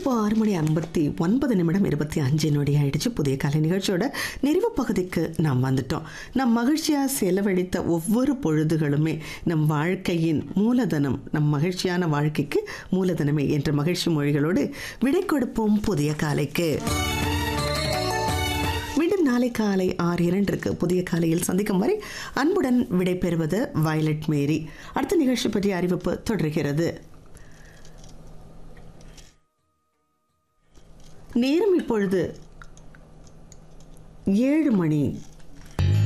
இப்போ ஆறு மணி ஐம்பத்தி ஒன்பது நிமிடம் இருபத்தி அஞ்சு நொடி ஆயிடுச்சு புதிய கலை நிகழ்ச்சியோட நிறைவு பகுதிக்கு நாம் வந்துட்டோம் நம் மகிழ்ச்சியாக செலவழித்த ஒவ்வொரு பொழுதுகளுமே நம் வாழ்க்கையின் மூலதனம் நம் மகிழ்ச்சியான வாழ்க்கைக்கு மூலதனமே என்ற மகிழ்ச்சி மொழிகளோடு விடை கொடுப்போம் புதிய காலைக்கு மீண்டும் நாளை காலை ஆறு இரண்டிற்கு புதிய காலையில் சந்திக்கும் வரை அன்புடன் விடைபெறுவது வயலட் மேரி அடுத்த நிகழ்ச்சி பற்றிய அறிவிப்பு தொடர்கிறது நேரம் இப்பொழுது ஏழு மணி